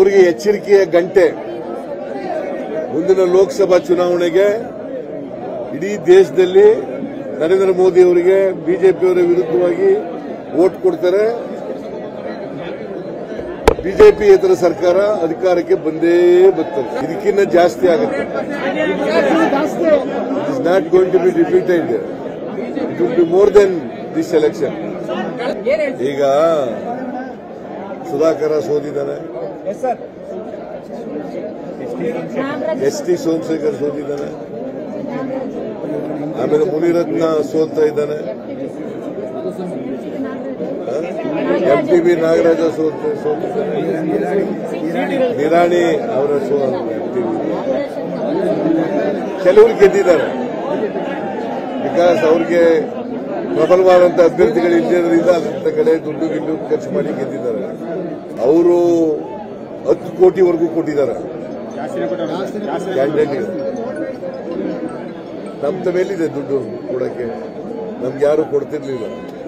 ಅವರಿಗೆ ಎಚ್ಚರಿಕೆಯ ಗಂಟೆ ಮುಂದಿನ ಲೋಕಸಭಾ ಚುನಾವಣೆಗೆ ಇಡೀ ದೇಶದಲ್ಲಿ ನರೇಂದ್ರ ಮೋದಿ ಅವರಿಗೆ ಬಿಜೆಪಿಯವರ ವಿರುದ್ಧವಾಗಿ ವೋಟ್ ಕೊಡ್ತಾರೆ ಬಿಜೆಪಿ ಇತರ ಸರ್ಕಾರ ಅಧಿಕಾರಕ್ಕೆ ಬಂದೇ ಬರ್ತದೆ ಇದಕ್ಕಿಂತ ಜಾಸ್ತಿ ಆಗುತ್ತೆ it is not going to be defeated it will be more then this election ಈಗ ಸುಧಾಕರ ಸೋತಿದ್ದಾನೆ ಎಸ್ ಟಿ ಸೋಮಶೇಖರ್ ಸೋತಿದ್ದಾನೆ ಆಮೇಲೆ ಮುನಿರತ್ನ ಸೋಲ್ತಾ ಇದ್ದಾನೆ ಎಂ ಟಿ ಬಿ ನಾಗರಾಜ ಸೋತ ಸೋತಿದ್ದಾನೆ ನಿರಾಣಿ ಅವರ ಸೋ MTB. ಕೆಲವರು ಗೆದ್ದಿದ್ದಾರೆ ಬಿಕಾಸ್ ಅವ್ರಿಗೆ ಪ್ರಬಲವಾದಂತ ಅಭ್ಯರ್ಥಿಗಳು ಇಲ್ಲದ್ರಿಂದ ಅಂತ ಕಡೆ ದುಡ್ಡು ಗಿಡ್ಡು ಖರ್ಚು ಮಾಡಿ ಗೆದ್ದಿದ್ದಾರೆ ಅವರು ಹತ್ತು ಕೋಟಿವರೆಗೂ ಕೊಟ್ಟಿದ್ದಾರೆ ಕ್ಯಾಂಡಿಡೇಟ್ಗೆ ನಮ್ಮ ಮೇಲಿದೆ ದುಡ್ಡು ಕೊಡಕ್ಕೆ ನಮ್ಗೆ ಯಾರು ಕೊಡ್ತಿರ್ಲಿಲ್ಲ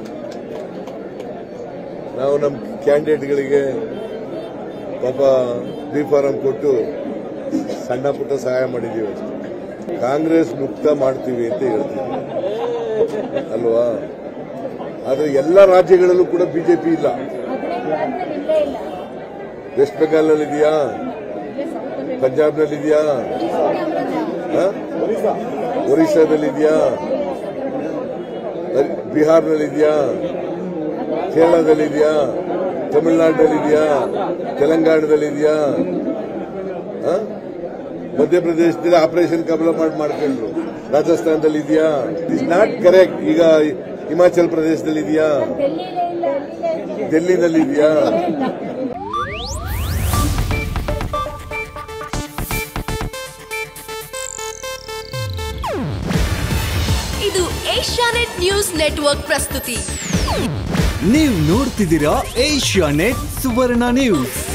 ನಾವು ನಮ್ಮ ಕ್ಯಾಂಡಿಡೇಟ್ಗಳಿಗೆ ಪಾಪ ಬಿ ಫಾರಂ ಕೊಟ್ಟು ಸಣ್ಣ ಪುಟ್ಟ ಸಹಾಯ ಮಾಡಿದ್ದೀವಿ ಅಷ್ಟೇ ಕಾಂಗ್ರೆಸ್ ಮುಕ್ತ ಮಾಡ್ತೀವಿ ಅಂತ ಹೇಳ್ತೀವಿ ಅಲ್ವಾ ಆದ್ರೆ ಎಲ್ಲ ರಾಜ್ಯಗಳಲ್ಲೂ ಕೂಡ ಬಿಜೆಪಿ ಇಲ್ಲ ವೆಸ್ಟ್ ಬೆಂಗಾಲ್ನಲ್ಲಿ ಇದೆಯಾ ಪಂಜಾಬ್ನಲ್ಲಿ ಇದೆಯಾ ಒರಿಸ್ಸಾದಲ್ಲಿ ಇದೆಯಾ ಬಿಹಾರ್ನಲ್ಲಿ ಇದೆಯಾ ಕೇರಳದಲ್ಲಿ ಇದೆಯಾ ತಮಿಳುನಾಡಿನಲ್ಲಿ ಇದೆಯಾ ತೆಲಂಗಾಣದಲ್ಲಿ ಇದೆಯಾ ಆ? ಮಧ್ಯಪ್ರದೇಶದಲ್ಲಿ ಆಪರೇಷನ್ ಕಮಲ ಮಾಡಿ ಮಾಡ್ಕೊಂಡ್ರು ರಾಜಸ್ಥಾನದಲ್ಲಿ ಇದೆಯಾ ಇಸ್ ನಾಟ್ ಕರೆಕ್ಟ್ ಈಗ ಹಿಮಾಚಲ್ ಪ್ರದೇಶದಲ್ಲಿ ಇದೆಯಾ ಡೆಲ್ಲಿನಲ್ಲಿ ಇದೆಯಾ ಇದು ಏಷ್ಯಾನೆಟ್ ನ್ಯೂಸ್ ನೆಟ್ವರ್ಕ್ ಪ್ರಸ್ತುತಿ ನೀವು ನೋಡ್ತಿದ್ದೀರಾ ಏಷ್ಯಾ ನೆಟ್ ಸುವರ್ಣ ನ್ಯೂಸ್